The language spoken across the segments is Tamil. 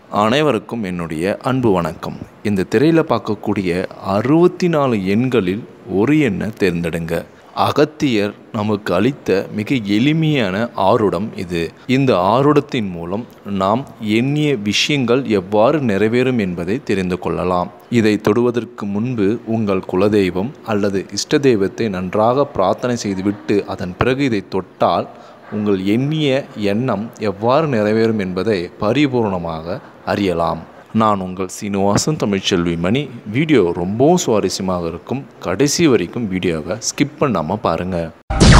அனைவருக்கும் என்னுடைய அன்பு வணக்கம் இந்த திரையில் பார்க்கக்கூடிய அறுபத்தி நாலு எண்களில் ஒரு எண்ணை தேர்ந்தெடுங்க அகத்தியர் நமக்கு அளித்த மிக எளிமையான ஆருடம் இது இந்த ஆருடத்தின் மூலம் நாம் எண்ணிய விஷயங்கள் எவ்வாறு நிறைவேறும் என்பதை தெரிந்து கொள்ளலாம் இதை தொடுவதற்கு முன்பு உங்கள் குலதெய்வம் அல்லது இஷ்ட தெய்வத்தை நன்றாக பிரார்த்தனை செய்துவிட்டு அதன் பிறகு இதை தொட்டால் உங்கள் எண்ணிய எண்ணம் எவ்வாறு நிறைவேறும் என்பதை பரிபூர்ணமாக அறியலாம் நான் உங்கள் சீனிவாசன் தமிழ்ச்செல்வி மணி வீடியோ ரொம்பவும் சுவாரஸ்யமாக இருக்கும் கடைசி வரைக்கும் வீடியோவை ஸ்கிப் பண்ணாமல் பாருங்கள்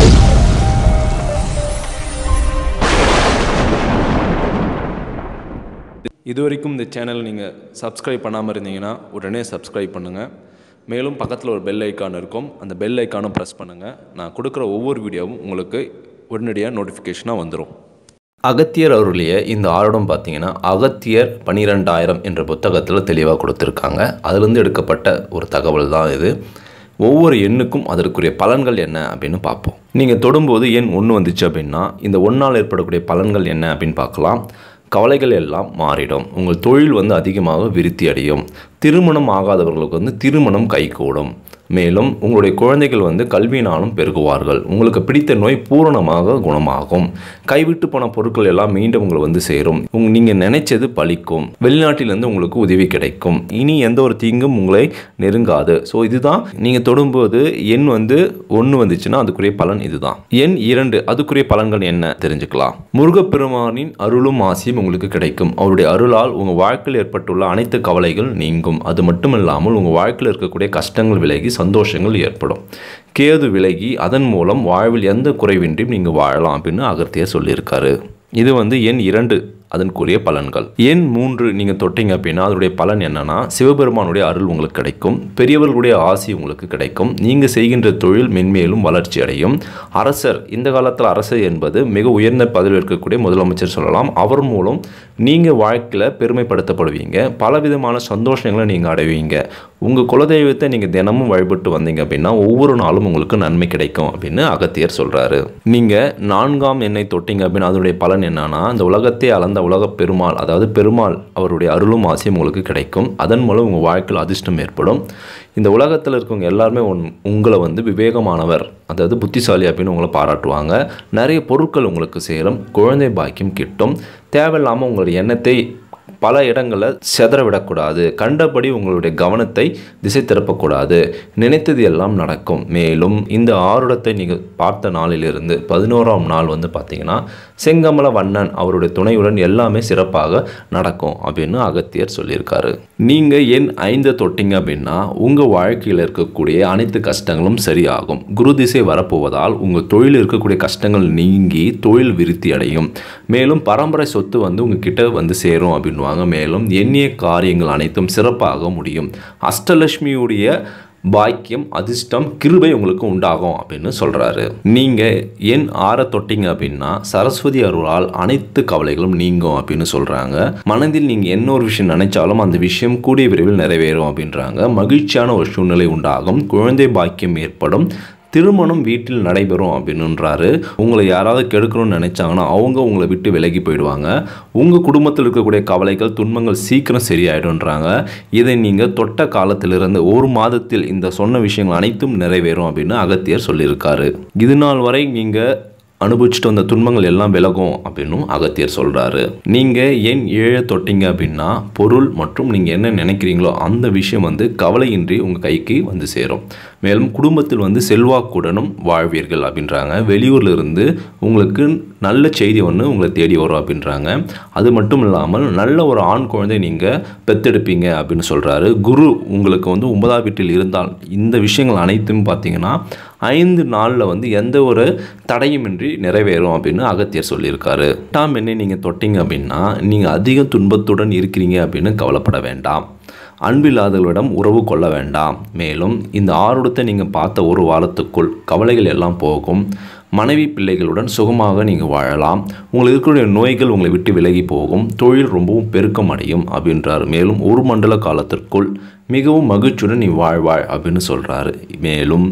இது வரைக்கும் இந்த சேனல் நீங்கள் சப்ஸ்கிரைப் பண்ணாமல் இருந்தீங்கன்னா உடனே சப்ஸ்கிரைப் பண்ணுங்கள் மேலும் பக்கத்தில் ஒரு பெல் ஐக்கான் இருக்கும் அந்த பெல் ஐக்கானும் ப்ரெஸ் பண்ணுங்கள் நான் கொடுக்குற ஒவ்வொரு வீடியோவும் உங்களுக்கு உடனடியாக நோட்டிஃபிகேஷனாக வந்துடும் அகத்தியர் அவருடைய இந்த ஆருடம் பார்த்தீங்கன்னா அகத்தியர் பன்னிரெண்டாயிரம் என்ற புத்தகத்தில் தெளிவாக கொடுத்துருக்காங்க அதுலேருந்து எடுக்கப்பட்ட ஒரு தகவல் தான் இது ஒவ்வொரு எண்ணுக்கும் அதற்குரிய பலன்கள் என்ன அப்படின்னு பார்ப்போம் நீங்கள் தொடும்போது எண் ஒன்று வந்துச்சு அப்படின்னா இந்த ஒன்றால் ஏற்படக்கூடிய பலன்கள் என்ன அப்படின்னு பார்க்கலாம் கவலைகள் எல்லாம் மாறிடும் உங்கள் தொழில் வந்து அதிகமாக விருத்தி அடையும் திருமணம் ஆகாதவர்களுக்கு வந்து திருமணம் கைகூடும் மேலும் உங்களுடைய குழந்தைகள் வந்து கல்வியினாலும் பெருகுவார்கள் உங்களுக்கு பிடித்த நோய் பூரணமாக குணமாகும் கைவிட்டு போன பொருட்கள் எல்லாம் மீண்டும் உங்களை வந்து சேரும் உங் நீங்கள் நினைச்சது பலிக்கும் வெளிநாட்டிலிருந்து உங்களுக்கு உதவி கிடைக்கும் இனி எந்த ஒரு தீங்கும் உங்களை நெருங்காது ஸோ இதுதான் நீங்கள் தொடும்போது எண் வந்து ஒன்று வந்துச்சுன்னா அதுக்குரிய பலன் இதுதான் எண் இரண்டு அதுக்குரிய பலன்கள் என்ன தெரிஞ்சுக்கலாம் முருகப்பெருமானின் அருளும் ஆசியும் உங்களுக்கு கிடைக்கும் அவருடைய அருளால் உங்கள் வாழ்க்கையில் ஏற்பட்டுள்ள அனைத்து கவலைகள் நீங்கும் அது மட்டும் இல்லாமல் உங்கள் வாழ்க்கையில் இருக்கக்கூடிய கஷ்டங்கள் விலகி சந்தோஷங்கள் ஏற்படும் கேது விலகி அதன் மூலம் வாழ்வில் எந்த குறைவின்றியும் நீங்கள் வாழலாம் அப்படின்னு அகர்த்தியர் சொல்லியிருக்காரு இது வந்து எண் இரண்டு அதற்குரிய பலன்கள் எண் மூன்று நீங்கள் தொட்டிங்க அப்படின்னா அதனுடைய பலன் என்னன்னா சிவபெருமானுடைய அருள் உங்களுக்கு கிடைக்கும் பெரியவர்களுடைய ஆசி உங்களுக்கு கிடைக்கும் நீங்கள் செய்கின்ற தொழில் மென்மேலும் வளர்ச்சி அடையும் அரசர் இந்த காலத்தில் அரசர் என்பது மிக உயர்ந்த பதவியில் இருக்கக்கூடிய முதலமைச்சர் சொல்லலாம் அவர் மூலம் நீங்கள் வாழ்க்கையில் பெருமைப்படுத்தப்படுவீங்க பலவிதமான சந்தோஷங்களை நீங்கள் அடைவீங்க உங்கள் குலதெய்வத்தை நீங்கள் தினமும் வழிபட்டு வந்தீங்க அப்படின்னா ஒவ்வொரு நாளும் உங்களுக்கு நன்மை கிடைக்கும் அப்படின்னு அகத்தியர் சொல்கிறாரு நீங்கள் நான்காம் எண்ணெய் தொட்டிங்க அப்படின்னா அதனுடைய பலன் என்னன்னா அந்த உலகத்தை அளந்த உலக பெருமாள் அதாவது பெருமாள் அவருடைய அருளும் ஆசையும் உங்களுக்கு கிடைக்கும் அதன் மூலம் உங்கள் வாழ்க்கையில் அதிர்ஷ்டம் ஏற்படும் இந்த உலகத்தில் இருக்கவங்க எல்லாருமே உன் உங்களை வந்து விவேகமானவர் அதாவது புத்திசாலி அப்படின்னு உங்களை பாராட்டுவாங்க நிறைய பொருட்கள் உங்களுக்கு சேரும் குழந்தை பாக்கியம் கிட்டும் தேவையில்லாமல் உங்களுடைய எண்ணத்தை பல இடங்களில் செதற விடக்கூடாது கண்டபடி உங்களுடைய கவனத்தை திசை திருப்பக்கூடாது நினைத்தது எல்லாம் நடக்கும் மேலும் இந்த ஆருடத்தை நீங்கள் பார்த்த நாளிலிருந்து பதினோராம் நாள் வந்து பார்த்தீங்கன்னா செங்கமல வண்ணன் அவருடைய துணையுடன் எல்லாமே சிறப்பாக நடக்கும் அப்படின்னு அகத்தியர் சொல்லியிருக்காரு நீங்கள் எண் ஐந்து தொட்டிங்க அப்படின்னா உங்கள் வாழ்க்கையில் இருக்கக்கூடிய அனைத்து கஷ்டங்களும் சரியாகும் குரு திசை வரப்போவதால் உங்கள் தொழில் இருக்கக்கூடிய கஷ்டங்கள் நீங்கி தொழில் விருத்தி அடையும் மேலும் பரம்பரை சொத்து வந்து உங்ககிட்ட வந்து சேரும் அப்படின்னு சொல்லுவாங்க மேலும் எண்ணிய காரியங்கள் அனைத்தும் சிறப்பாக முடியும் அஷ்டலட்சுமியுடைய பாக்கியம் அதிர்ஷ்டம் கிருபை உங்களுக்கு உண்டாகும் அப்படின்னு சொல்கிறாரு நீங்கள் என் ஆற தொட்டிங்க அப்படின்னா சரஸ்வதி அருளால் அனைத்து கவலைகளும் நீங்கும் அப்படின்னு சொல்கிறாங்க மனதில் நீங்கள் என்ன ஒரு விஷயம் நினைச்சாலும் அந்த விஷயம் கூடிய விரைவில் நிறைவேறும் அப்படின்றாங்க மகிழ்ச்சியான ஒரு சூழ்நிலை உண்டாகும் குழந்தை பாக்கியம் ஏற்படும் திருமணம் வீட்டில் நடைபெறும் அப்படின்னுன்றாரு உங்களை யாராவது கெடுக்கணும்னு நினைச்சாங்கன்னா அவங்க உங்களை விட்டு விலகி போயிடுவாங்க உங்கள் குடும்பத்தில் இருக்கக்கூடிய கவலைகள் துன்பங்கள் சீக்கிரம் சரியாயிடும்ன்றாங்க இதை நீங்கள் தொட்ட காலத்திலிருந்து ஒரு மாதத்தில் இந்த சொன்ன விஷயங்கள் அனைத்தும் நிறைவேறும் அப்படின்னு அகத்தியர் சொல்லியிருக்காரு இது நாள் வரை நீங்கள் அனுபவிச்சுட்டு வந்த துன்பங்கள் எல்லாம் விலகும் அப்படின்னும் அகத்தியர் சொல்கிறாரு நீங்கள் ஏன் ஏழை தொட்டிங்க அப்படின்னா பொருள் மற்றும் நீங்கள் என்ன நினைக்கிறீங்களோ அந்த விஷயம் வந்து கவலையின்றி உங்கள் கைக்கு வந்து சேரும் மேலும் குடும்பத்தில் வந்து செல்வாக்குடனும் வாழ்வீர்கள் அப்படின்றாங்க வெளியூரில் இருந்து உங்களுக்கு நல்ல செய்தி ஒன்று உங்களை தேடி வரும் அப்படின்றாங்க அது மட்டும் இல்லாமல் நல்ல ஒரு ஆண் குழந்தை நீங்கள் பெத்தெடுப்பீங்க அப்படின்னு சொல்கிறாரு குரு உங்களுக்கு வந்து ஒன்பதாம் வீட்டில் இருந்தால் இந்த விஷயங்கள் அனைத்தும் பார்த்தீங்கன்னா ஐந்து நாளில் வந்து எந்த ஒரு தடையுமின்றி நிறைவேறும் அப்படின்னு அகத்தியர் சொல்லியிருக்காரு டாம் என்ன நீங்கள் தொட்டிங்க அப்படின்னா நீங்கள் அதிக துன்பத்துடன் இருக்கிறீங்க அப்படின்னு கவலைப்பட வேண்டாம் அன்பில்லாதவர்களிடம் உறவு கொள்ள வேண்டாம் மேலும் இந்த ஆருடத்தை நீங்கள் பார்த்த ஒரு வாரத்துக்குள் கவலைகள் எல்லாம் போகும் மனைவி பிள்ளைகளுடன் சுகமாக நீங்கள் வாழலாம் உங்களுக்கு இருக்கக்கூடிய நோய்கள் உங்களை விட்டு விலகி போகும் தொழில் ரொம்பவும் பெருக்கம் அடையும் அப்படின்றார் மேலும் ஒரு மண்டல காலத்திற்குள் மிகவும் மகிழ்ச்சியுடன் நீ வாழ்வாய் அப்படின்னு சொல்கிறாரு மேலும்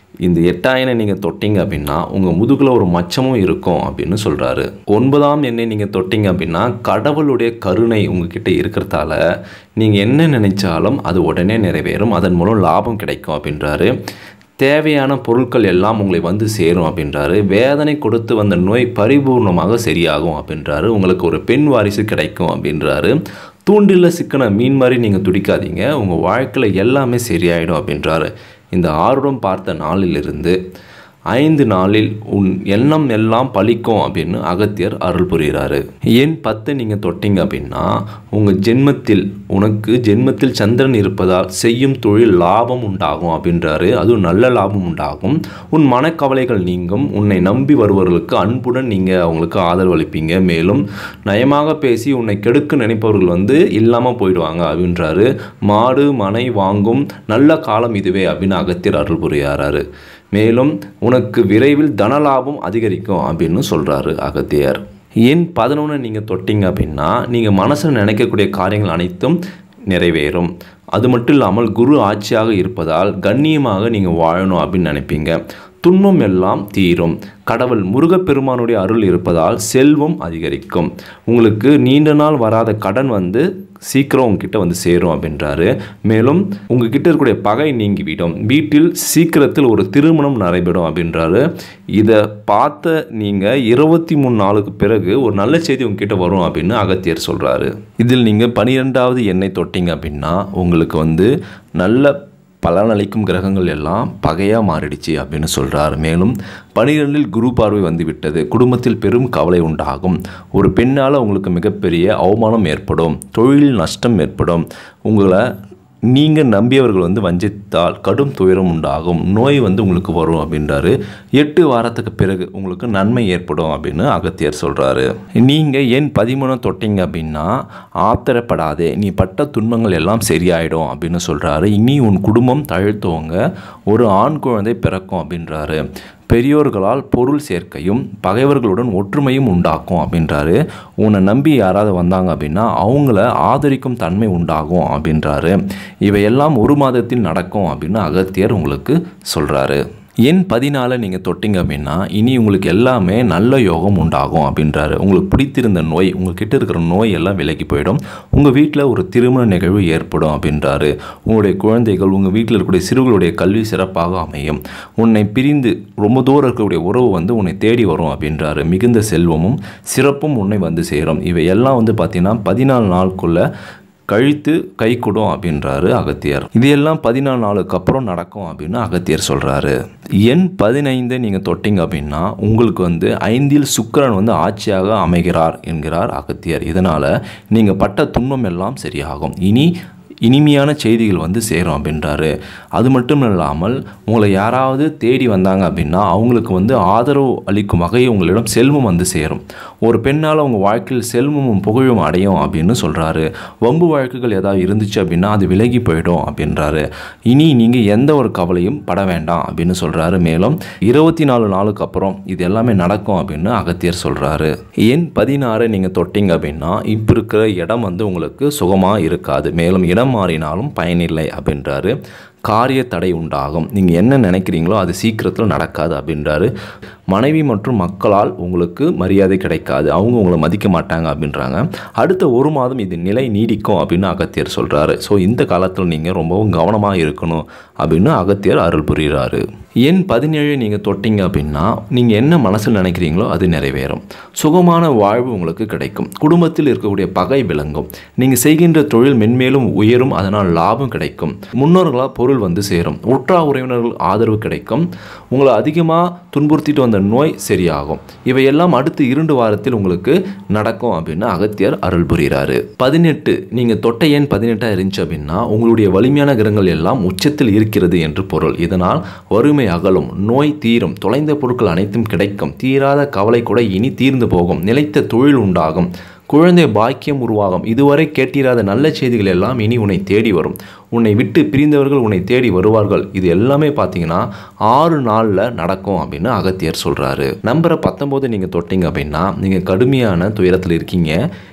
இந்த எட்டாயினை நீங்கள் தொட்டிங்க அப்படின்னா உங்கள் முதுகில் ஒரு மச்சமும் இருக்கும் அப்படின்னு சொல்கிறாரு ஒன்பதாம் எண்ணை நீங்கள் தொட்டிங்க அப்படின்னா கடவுளுடைய கருணை உங்ககிட்ட இருக்கிறதால நீங்கள் என்ன நினைச்சாலும் அது உடனே நிறைவேறும் அதன் மூலம் லாபம் கிடைக்கும் அப்படின்றாரு தேவையான பொருட்கள் எல்லாம் உங்களை வந்து சேரும் அப்படின்றாரு வேதனை கொடுத்து வந்த நோய் பரிபூர்ணமாக சரியாகும் அப்படின்றாரு உங்களுக்கு ஒரு பெண் வாரிசு கிடைக்கும் அப்படின்றாரு தூண்டில் சிக்கன மீன் மாதிரி நீங்கள் துடிக்காதீங்க உங்கள் வாழ்க்கையில் எல்லாமே சரியாயிடும் அப்படின்றாரு இந்த ஆர்வம் பார்த்த நாளிலிருந்து ஐந்து நாளில் உன் எண்ணம் எல்லாம் பலிக்கும் அப்படின்னு அகத்தியர் அருள் புரிகிறாரு ஏன் பத்து நீங்கள் தொட்டிங்க அப்படின்னா உங்கள் ஜென்மத்தில் உனக்கு ஜென்மத்தில் சந்திரன் இருப்பதால் செய்யும் தொழில் லாபம் உண்டாகும் அப்படின்றாரு அதுவும் நல்ல லாபம் உண்டாகும் உன் மனக்கவலைகள் நீங்கும் உன்னை நம்பி வருபவர்களுக்கு அன்புடன் நீங்கள் அவங்களுக்கு ஆதரவு அளிப்பீங்க மேலும் நயமாக பேசி உன்னை கெடுக்க நினைப்பவர்கள் வந்து இல்லாமல் போயிடுவாங்க அப்படின்றாரு மாடு மனை வாங்கும் நல்ல காலம் இதுவே அப்படின்னு அகத்தியர் அருள் புரியாராரு மேலும் உனக்கு விரைவில் தனலாபம் அதிகரிக்கும் அப்படின்னு சொல்கிறாரு அகத்தியர் ஏன் பதினொன்று நீங்கள் தொட்டிங்க அப்படின்னா நீங்கள் மனசில் நினைக்கக்கூடிய காரியங்கள் அனைத்தும் நிறைவேறும் அது மட்டும் இல்லாமல் குரு ஆட்சியாக இருப்பதால் கண்ணியமாக நீங்கள் வாழணும் அப்படின்னு நினைப்பீங்க துன்பம் எல்லாம் தீரும் கடவுள் முருகப்பெருமானுடைய அருள் இருப்பதால் செல்வம் அதிகரிக்கும் உங்களுக்கு நீண்ட நாள் வராத கடன் வந்து சீக்கிரம் உங்ககிட்ட வந்து சேரும் அப்படின்றாரு மேலும் உங்ககிட்ட இருக்கக்கூடிய பகை நீங்கிவிடும் வீட்டில் சீக்கிரத்தில் ஒரு திருமணம் நடைபெறும் அப்படின்றாரு இதை பார்த்த நீங்கள் இருபத்தி மூணு நாளுக்கு பிறகு ஒரு நல்ல செய்தி உங்ககிட்ட வரும் அப்படின்னு அகத்தியர் சொல்கிறாரு இதில் நீங்கள் பனிரெண்டாவது எண்ணெய் தொட்டிங்க அப்படின்னா உங்களுக்கு வந்து நல்ல பலனளிக்கும் கிரகங்கள் எல்லாம் பகையாக மாறிடுச்சு அப்படின்னு சொல்கிறார் மேலும் பனிரெண்டில் குரு பார்வை வந்துவிட்டது குடும்பத்தில் பெரும் கவலை உண்டாகும் ஒரு பெண்ணால் உங்களுக்கு மிகப்பெரிய அவமானம் ஏற்படும் தொழிலில் நஷ்டம் ஏற்படும் உங்களை நீங்கள் நம்பியவர்கள் வந்து வஞ்சித்தால் கடும் துயரம் உண்டாகும் நோய் வந்து உங்களுக்கு வரும் அப்படின்றாரு எட்டு வாரத்துக்கு பிறகு உங்களுக்கு நன்மை ஏற்படும் அப்படின்னு அகத்தியர் சொல்கிறாரு நீங்கள் ஏன் பதிமூணு தொட்டிங்க அப்படின்னா ஆத்திரப்படாதே நீ பட்ட துன்பங்கள் எல்லாம் சரியாயிடும் அப்படின்னு சொல்கிறாரு இனி உன் குடும்பம் தழுத்துவங்க ஒரு ஆண் குழந்தை பிறக்கும் அப்படின்றாரு பெரியோர்களால் பொருள் சேர்க்கையும் பகைவர்களுடன் ஒற்றுமையும் உண்டாக்கும் அப்படின்றாரு உன்னை நம்பி யாராவது வந்தாங்க அப்படின்னா அவங்கள ஆதரிக்கும் தன்மை உண்டாகும் அப்படின்றாரு இவையெல்லாம் ஒரு மாதத்தில் நடக்கும் அப்படின்னு அகத்தியர் உங்களுக்கு சொல்கிறாரு எண் பதினாலை நீங்கள் தொட்டிங்க அப்படின்னா இனி உங்களுக்கு எல்லாமே நல்ல யோகம் உண்டாகும் அப்படின்றாரு உங்களுக்கு பிடித்திருந்த நோய் உங்ககிட்ட இருக்கிற நோய் எல்லாம் விலகி போயிடும் உங்கள் வீட்டில் ஒரு திருமண நிகழ்வு ஏற்படும் அப்படின்றாரு உங்களுடைய குழந்தைகள் உங்கள் வீட்டில் இருக்கக்கூடிய சிறுகளுடைய கல்வி சிறப்பாக அமையும் உன்னை பிரிந்து ரொம்ப தூரம் இருக்கக்கூடிய உறவு வந்து உன்னை தேடி வரும் அப்படின்றாரு மிகுந்த செல்வமும் சிறப்பும் உன்னை வந்து சேரும் இவை எல்லாம் வந்து பார்த்தீங்கன்னா பதினாலு நாளுக்குள்ள கழித்து கை கொடும் அப்படின்றாரு அகத்தியர் இது எல்லாம் பதினாலு நாளுக்கு அப்புறம் நடக்கும் அப்படின்னு அகத்தியர் சொல்கிறாரு எண் பதினைந்து நீங்கள் தொட்டிங்க அப்படின்னா உங்களுக்கு வந்து ஐந்தில் சுக்கிரன் வந்து ஆட்சியாக அமைகிறார் என்கிறார் அகத்தியர் இதனால் நீங்கள் பட்ட துன்பம் எல்லாம் சரியாகும் இனி இனிமையான செய்திகள் வந்து சேரும் அப்படின்றாரு அது மட்டும் இல்லாமல் உங்களை யாராவது தேடி வந்தாங்க அப்படின்னா அவங்களுக்கு வந்து ஆதரவு அளிக்கும் வகையில் உங்களிடம் செல்வம் வந்து சேரும் ஒரு பெண்ணால் உங்கள் வாழ்க்கையில் செல்வமும் புகழும் அடையும் அப்படின்னு சொல்கிறாரு வம்பு வழக்குகள் ஏதாவது இருந்துச்சு அப்படின்னா அது விலகி போயிடும் அப்படின்றாரு இனி நீங்கள் எந்த ஒரு கவலையும் பட வேண்டாம் அப்படின்னு சொல்கிறாரு மேலும் இருபத்தி நாலு நாளுக்கு அப்புறம் இது எல்லாமே நடக்கும் அப்படின்னு அகத்தியர் சொல்கிறாரு ஏன் பதினாறு நீங்கள் தொட்டிங்க அப்படின்னா இப்போ இருக்கிற இடம் வந்து உங்களுக்கு சுகமாக இருக்காது மேலும் இடம் மாறினாலும் பயனில்லை அப்படின்றாரு காரிய தடை உண்டாகும் நீங்கள் என்ன நினைக்கிறீங்களோ அது சீக்கிரத்தில் நடக்காது அப்படின்றாரு மனைவி மற்றும் மக்களால் உங்களுக்கு மரியாதை கிடைக்காது அவங்க உங்களை மதிக்க மாட்டாங்க அப்படின்றாங்க அடுத்த ஒரு மாதம் இது நிலை நீடிக்கும் அப்படின்னு அகத்தியர் சொல்கிறாரு ஸோ இந்த காலத்தில் நீங்கள் ரொம்பவும் கவனமாக இருக்கணும் அப்படின்னு அகத்தியர் அருள் புரிகிறாரு எண் பதினேழு நீங்கள் தொட்டிங்க அப்படின்னா நீங்கள் என்ன மனசில் நினைக்கிறீங்களோ அது நிறைவேறும் சுகமான வாழ்வு உங்களுக்கு கிடைக்கும் குடும்பத்தில் இருக்கக்கூடிய பகை விளங்கும் நீங்கள் செய்கின்ற தொழில் மென்மேலும் உயரும் அதனால் லாபம் கிடைக்கும் முன்னோர்களால் பொருள் வந்து சேரும் உற்றா உறவினர்கள் ஆதரவு கிடைக்கும் உங்களை அதிகமாக துன்புறுத்திட்டு வந்த நோய் சரியாகும் இவையெல்லாம் அடுத்து இரண்டு வாரத்தில் உங்களுக்கு நடக்கும் அப்படின்னு அகத்தியர் அருள் புரிகிறாரு பதினெட்டு நீங்கள் தொட்ட எண் பதினெட்டாக இருந்துச்சு அப்படின்னா உங்களுடைய வலிமையான கிரகங்கள் எல்லாம் உச்சத்தில் இருக்கிறது என்று பொருள் இதனால் வறுமை அகலும் நோய் தீரும் தொலைந்த பொருட்கள் அனைத்தும் கிடைக்கும் தீராத கவலை கூட இனி தீர்ந்து போகும் நிலைத்த தொழில் உண்டாகும் குழந்தை பாக்கியம் உருவாகும் இதுவரை கேட்டிராத நல்ல செய்திகள் எல்லாம் இனி உன்னை தேடி வரும் உன்னை விட்டு பிரிந்தவர்கள் உன்னை தேடி வருவார்கள் இது எல்லாமே பார்த்தீங்கன்னா ஆறு நாளில் நடக்கும் அப்படின்னு அகத்தியர் சொல்கிறாரு நம்பரை பத்தொம்போது நீங்கள் தொட்டிங்க அப்படின்னா நீங்கள் கடுமையான துயரத்தில் இருக்கீங்க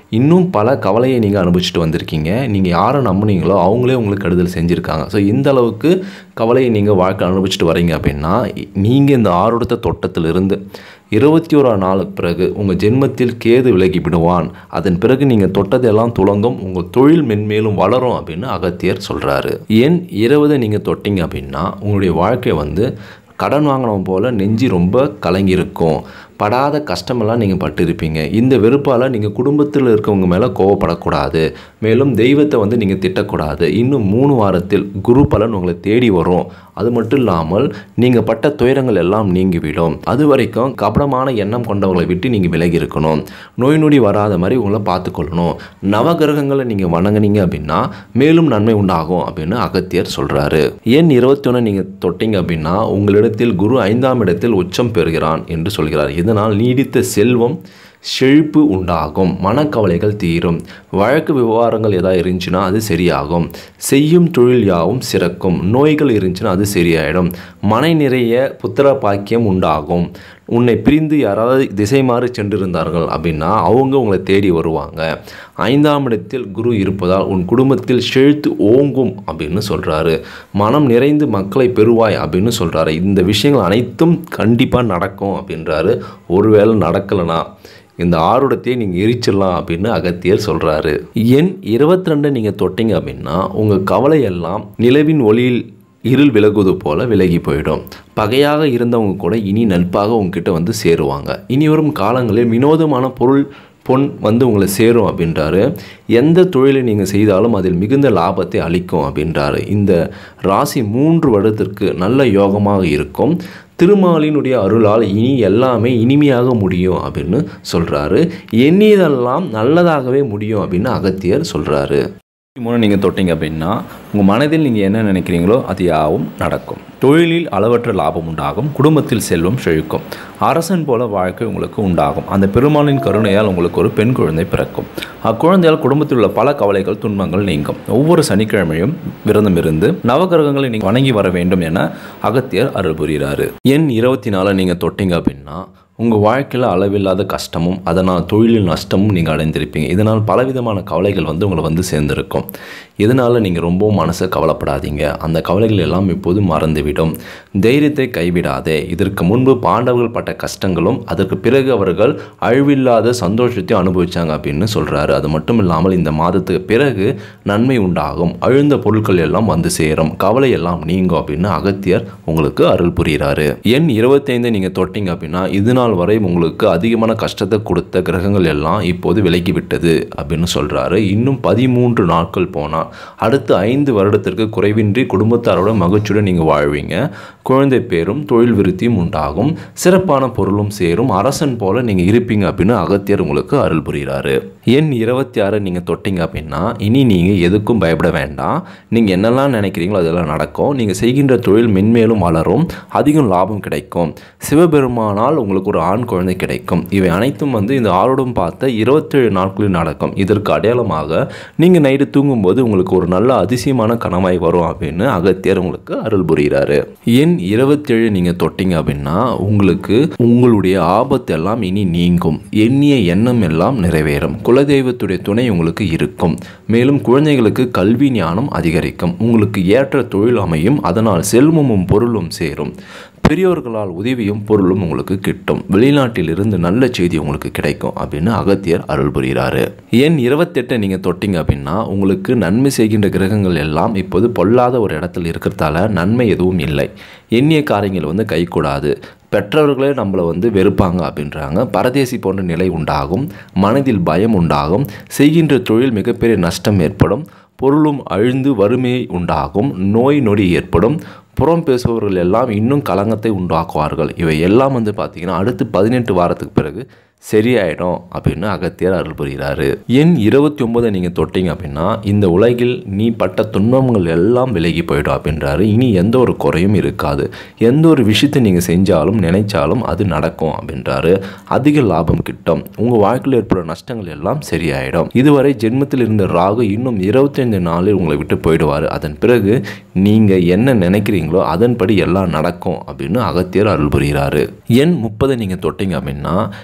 இன்னும் பல கவலையை நீங்கள் அனுபவிச்சுட்டு வந்திருக்கீங்க நீங்கள் யாரை நம்புனீங்களோ அவங்களே உங்களுக்கு கெடுதல் செஞ்சுருக்காங்க ஸோ இந்த அளவுக்கு கவலையை நீங்கள் வாழ்க்கை அனுபவிச்சுட்டு வரீங்க அப்படின்னா நீங்கள் இந்த ஆரோடத்த தொட்டத்திலிருந்து இருபத்தி ஓராம் நாளுக்கு பிறகு உங்கள் ஜென்மத்தில் கேது விலகி விடுவான் அதன் பிறகு நீங்கள் தொட்டதெல்லாம் துலங்கும் உங்கள் தொழில் மென்மேலும் வளரும் அப்படின்னு அகத்தியர் சொல்கிறாரு எண் இருபதை நீங்கள் தொட்டிங்க அப்படின்னா உங்களுடைய வாழ்க்கை வந்து கடன் வாங்கினவன் போல் நெஞ்சு ரொம்ப கலங்கியிருக்கும் படாத கஷ்டமெல்லாம் நீங்கள் பட்டிருப்பீங்க இந்த வெறுப்பால் நீங்கள் குடும்பத்தில் இருக்கவங்க மேலே கோவப்படக்கூடாது மேலும் தெய்வத்தை வந்து நீங்கள் திட்டக்கூடாது இன்னும் மூணு வாரத்தில் குரு பலன் உங்களை தேடி வரும் அது மட்டும் இல்லாமல் நீங்கள் பட்ட துயரங்கள் எல்லாம் நீங்கிவிடும் அது வரைக்கும் கபடமான எண்ணம் கொண்டவங்களை விட்டு நீங்கள் விலகி இருக்கணும் நோய் நொடி வராத மாதிரி உங்களை பார்த்துக்கொள்ளணும் நவகிரகங்களை நீங்கள் வணங்குனீங்க அப்படின்னா மேலும் நன்மை உண்டாகும் அப்படின்னு அகத்தியர் சொல்கிறாரு ஏன் இருபத்தி ஒன்று நீங்கள் தொட்டிங்க அப்படின்னா உங்களிடத்தில் குரு ஐந்தாம் இடத்தில் உச்சம் பெறுகிறான் என்று சொல்கிறார் இதனால் நீடித்த செல்வம் செழிப்பு உண்டாகும் மனக்கவலைகள் தீரும் வழக்கு விவகாரங்கள் ஏதாவது இருந்துச்சுன்னா அது சரியாகும் செய்யும் தொழில் யாவும் சிறக்கும் நோய்கள் இருந்துச்சுன்னா அது சரியாயிடும் மனை நிறைய புத்திர பாக்கியம் உண்டாகும் உன்னை பிரிந்து யாராவது திசை மாறி சென்றிருந்தார்கள் அப்படின்னா அவங்க உங்களை தேடி வருவாங்க ஐந்தாம் இடத்தில் குரு இருப்பதால் உன் குடும்பத்தில் செழித்து ஓங்கும் அப்படின்னு சொல்கிறாரு மனம் நிறைந்து மக்களை பெறுவாய் அப்படின்னு சொல்கிறாரு இந்த விஷயங்கள் அனைத்தும் கண்டிப்பாக நடக்கும் அப்படின்றாரு ஒருவேளை நடக்கலைனா இந்த ஆருடத்தையே நீங்கள் எரிச்சிடலாம் அப்படின்னு அகத்தியர் சொல்கிறாரு எண் இருபத்தி ரெண்டு நீங்கள் தொட்டிங்க அப்படின்னா உங்கள் கவலையெல்லாம் நிலவின் ஒளியில் இருள் விலகுவது போல விலகி போயிடும் பகையாக இருந்தவங்க கூட இனி நட்பாக உங்ககிட்ட வந்து சேருவாங்க இனி வரும் காலங்களில் வினோதமான பொருள் பொன் வந்து உங்களை சேரும் அப்படின்றாரு எந்த தொழிலை நீங்கள் செய்தாலும் அதில் மிகுந்த லாபத்தை அளிக்கும் அப்படின்றாரு இந்த ராசி மூன்று வருடத்திற்கு நல்ல யோகமாக இருக்கும் திருமாலினுடைய அருளால் இனி எல்லாமே இனிமையாக முடியும் அப்படின்னு சொல்கிறாரு எண்ணியதெல்லாம் நல்லதாகவே முடியும் அப்படின்னு அகத்தியர் சொல்கிறாரு மூணு நீங்கள் தொட்டிங்க அப்படின்னா உங்கள் மனதில் நீங்கள் என்ன நினைக்கிறீங்களோ அது யாவும் நடக்கும் தொழிலில் அளவற்ற லாபம் உண்டாகும் குடும்பத்தில் செல்வம் செழிக்கும் அரசன் போல வாழ்க்கை உங்களுக்கு உண்டாகும் அந்த பெருமாளின் கருணையால் உங்களுக்கு ஒரு பெண் குழந்தை பிறக்கும் அக்குழந்தையால் குடும்பத்தில் உள்ள பல கவலைகள் துன்பங்கள் நீங்கும் ஒவ்வொரு சனிக்கிழமையும் விரதம் இருந்து நவகிரகங்களை நீங்கள் வணங்கி வர வேண்டும் என அகத்தியர் அருள் புரிகிறாரு எண் இருபத்தி நாலு நீங்கள் தொட்டிங்க அப்படின்னா உங்கள் வாழ்க்கையில் அளவில்லாத கஷ்டமும் அதனால் தொழிலில் நஷ்டமும் நீங்கள் அடைந்திருப்பீங்க இதனால் பலவிதமான கவலைகள் வந்து உங்களை வந்து சேர்ந்திருக்கும் இதனால் நீங்கள் ரொம்பவும் மனசை கவலைப்படாதீங்க அந்த கவலைகள் எல்லாம் இப்போது மறந்துவிடும் தைரியத்தை கைவிடாதே இதற்கு முன்பு பாண்டவர்கள் பட்ட கஷ்டங்களும் அதற்கு பிறகு அவர்கள் அழிவில்லாத சந்தோஷத்தை அனுபவிச்சாங்க அப்படின்னு சொல்கிறாரு அது மட்டும் இல்லாமல் இந்த மாதத்துக்கு பிறகு நன்மை உண்டாகும் அழிந்த பொருட்கள் எல்லாம் வந்து சேரும் கவலை எல்லாம் நீங்கும் அப்படின்னு அகத்தியர் உங்களுக்கு அருள் புரிகிறாரு எண் இருபத்தைந்து நீங்கள் தொட்டிங்க அப்படின்னா இது நாள் வரை உங்களுக்கு அதிகமான கஷ்டத்தை கொடுத்த கிரகங்கள் எல்லாம் இப்போது விலகி விட்டது அப்படின்னு சொல்கிறாரு இன்னும் பதிமூன்று நாட்கள் போனால் அடுத்த ஐந்து வருடத்திற்கு குறைவின்றி குடும்பத்தாரோட மகிழ்ச்சியுடன் நீங்கள் வாழ்வீங்க குழந்தை பேரும் தொழில் விருத்தியும் உண்டாகும் சிறப்பான பொருளும் சேரும் அரசன் போல நீங்கள் இருப்பீங்க அப்படின்னு அகத்தியர் உங்களுக்கு அருள் புரிகிறாரு எண் இருபத்தி ஆறு நீங்கள் தொட்டிங்க அப்படின்னா இனி நீங்கள் எதுக்கும் பயப்பட வேண்டாம் நீங்கள் என்னெல்லாம் நினைக்கிறீங்களோ அதெல்லாம் நடக்கும் நீங்கள் செய்கின்ற தொழில் மென்மேலும் வளரும் அதிகம் லாபம் கிடைக்கும் சிவபெருமானால் உங்களுக்கு ஒரு ஆண் குழந்தை கிடைக்கும் இவை அனைத்தும் வந்து இந்த ஆரோடும் பார்த்த இருபத்தேழு நாட்களில் நடக்கும் இதற்கு அடையாளமாக நீங்கள் நைட்டு தூங்கும்போது உங்களுக்கு ஒரு நல்ல அதிசயமான கனவாய் வரும் அப்படின்னு அகத்தியர் உங்களுக்கு அருள் புரிகிறாரு எண் இருபத்தேழு நீங்கள் தொட்டிங்க அப்படின்னா உங்களுக்கு உங்களுடைய ஆபத்து எல்லாம் இனி நீங்கும் எண்ணிய எண்ணம் எல்லாம் நிறைவேறும் குலதெய்வத்துடைய துணை உங்களுக்கு இருக்கும் மேலும் குழந்தைகளுக்கு கல்வி ஞானம் அதிகரிக்கும் உங்களுக்கு ஏற்ற தொழில் அமையும் அதனால் செல்வமும் பொருளும் சேரும் பெரியோர்களால் உதவியும் பொருளும் உங்களுக்கு கிட்டும் வெளிநாட்டில் இருந்து நல்ல செய்தி உங்களுக்கு கிடைக்கும் அப்படின்னு அகத்தியர் அருள் புரிகிறாரு எண் இருபத்தெட்டை நீங்கள் தொட்டிங்க அப்படின்னா உங்களுக்கு நன்மை செய்கின்ற கிரகங்கள் எல்லாம் இப்போது பொல்லாத ஒரு இடத்துல இருக்கிறதால நன்மை எதுவும் இல்லை எண்ணிய காரியங்கள் வந்து கைகூடாது பெற்றவர்களே நம்மளை வந்து வெறுப்பாங்க அப்படின்றாங்க பரதேசி போன்ற நிலை உண்டாகும் மனதில் பயம் உண்டாகும் செய்கின்ற தொழில் மிகப்பெரிய நஷ்டம் ஏற்படும் பொருளும் அழிந்து வறுமை உண்டாகும் நோய் நொடி ஏற்படும் புறம் பேசுபவர்கள் எல்லாம் இன்னும் கலங்கத்தை உண்டாக்குவார்கள் இவை எல்லாம் வந்து பார்த்திங்கன்னா அடுத்து பதினெட்டு வாரத்துக்கு பிறகு சரியாயிடும் அப்படின்னு அகத்தியர் அருள் புரிகிறாரு எண் இருபத்தி ஒன்பதை நீங்கள் தொட்டிங்க அப்படின்னா இந்த உலகில் நீ பட்ட துன்பங்கள் எல்லாம் விலகி போயிடும் அப்படின்றாரு இனி எந்த ஒரு குறையும் இருக்காது எந்த ஒரு விஷயத்தை நீங்கள் செஞ்சாலும் நினைச்சாலும் அது நடக்கும் அப்படின்றாரு அதிக லாபம் கிட்டும் உங்கள் வாழ்க்கையில் ஏற்படுற நஷ்டங்கள் எல்லாம் சரியாயிடும் இதுவரை ஜென்மத்தில் இருந்த ராகு இன்னும் இருபத்தைந்து நாளில் உங்களை விட்டு போயிடுவார் அதன் பிறகு நீங்கள் என்ன நினைக்கிறீங்களோ அதன்படி எல்லாம் நடக்கும் அப்படின்னு அகத்தியர் அருள் புரிகிறாரு எண் முப்பதை நீங்கள் தொட்டிங்க அப்படின்னா இது